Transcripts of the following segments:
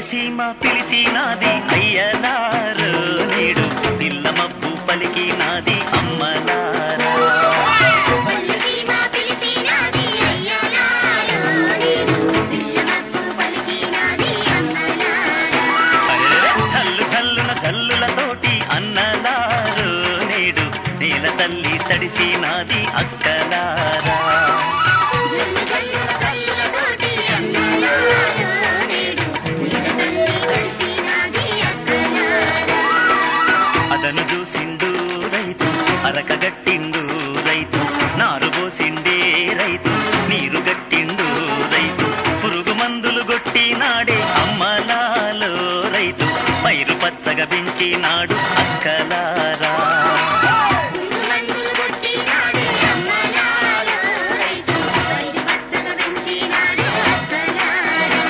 సీమ పిలిసినాది అయ్యలారు నేడు పిల్ల మబ్బు పలికినాది అమ్మలారా పల్లెసీమ పిలిచినాది అయ్యలారో నేడు పిల్లమప్పు పలికినాది అమ్మలారా అరెరెరె, చల్లు చల్లున చల్లులతోటి అన్నలారు నేడు నేల తల్లి తడిసినాది అక్కలారా జల్లు జల్లుల కళ్ళతోటి అమ్మలారో నేడు నీల తల్లి కలిసినాది అక్కలారా అదను చూసిండు రైతు అరక గట్టిండు రైతు నారు పోసిండే రైతు నీరు గట్టిండు రైతు పురుగు మందులు గొట్టినాడే అమ్మలాలో రైతు పైరు పచ్చగా పెంచినాడు అక్కలారా మందులు కొట్టినాడే అమ్మలారో రైతు పైరు పచ్చగా పెంచినాడే అక్కలారా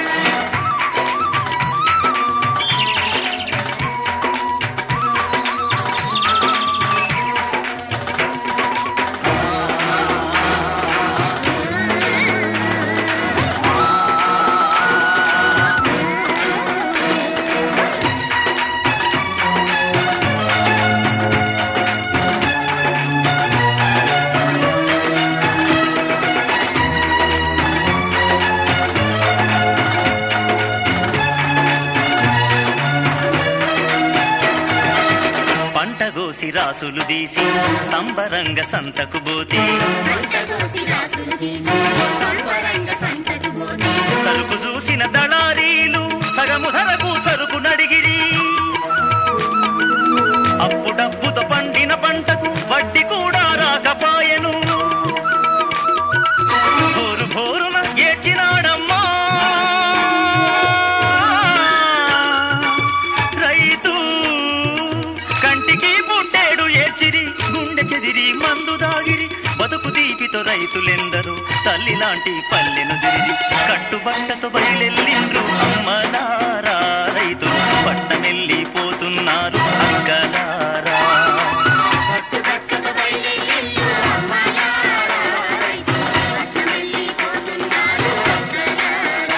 పంట గోసి రాసులు తీసి సంబరంగ సంతకు పోతే పంటగోసి రాసులు తీసి సంబరంగ సంతకు పోతే సరుకు చూసిన దళారీలు సగము ధరకు సరుకు నడిగిరి అప్పుడప్పుతో పండిన పంటకు వడ్డీ కూడా రాకపాయెను భోరు భోరున ఏడ్చినాడమ్మా రైతు కంటికి పుట్టేడు ఏడ్చిరి గుండె చెదిరి మందు దాగిరి బతుకు దీపితో రైతులెందరూ తల్లి లాంటి పల్లెను దిరి కట్టుబట్టతో బయలెల్లిండ్రు అమ్మలారా రైతులు పట్టమెల్లిపోతున్నారు అక్కలారా పట్టుబట్టతో బయలెల్లిల్లు అమ్మలారా రైతు పట్టమెల్లిపోతున్నారు అక్కలారా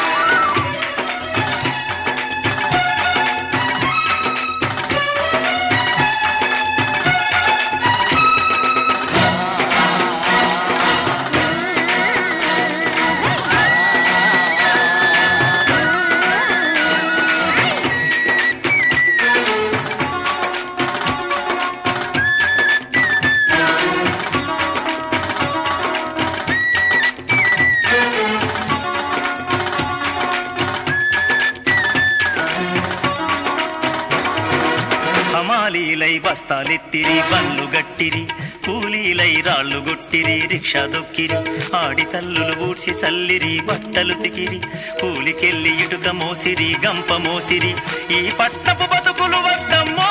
హమాలీలై బస్తాలెత్తిరి బండ్లు గట్టిరి కూలీలై రాళ్ళు గొట్టిరి రిక్షా దొక్కిరి ఆడి తల్లులు ఊడ్చి చల్లిరి బట్టలు తికిరి కూలికెళ్ళి ఇటుక మోసిరి గంప మోసిరి ఈ పట్టపు బతుకులు వద్దమ్మో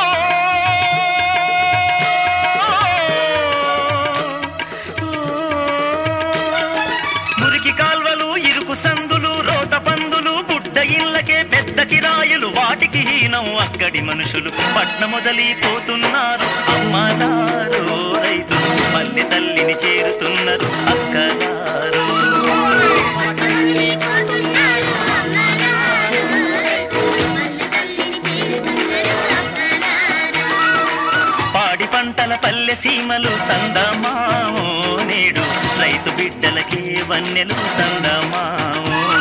మురికి కాల్వలు ఇరుకు సందులు రోత పందులు బుడ్డ ఇళ్ళకే పెద్ద కిరాయిలు వాటికి హీనం అక్కడి మనుషులు పట్న మొదలిపోతున్నారు అమ్మలారు రైతులు పల్లె తల్లిని చేరుతున్నారు అక్కలారు పట్టమెల్లిపోతున్నారు అమ్మలారా రైతు పల్లె తల్లిని చేరుతున్నారు అక్కలారా పాడి పంటల పల్లె సీమలు సందమామో నేడు రైతు బిడ్డలకే వన్నెలు సందమామో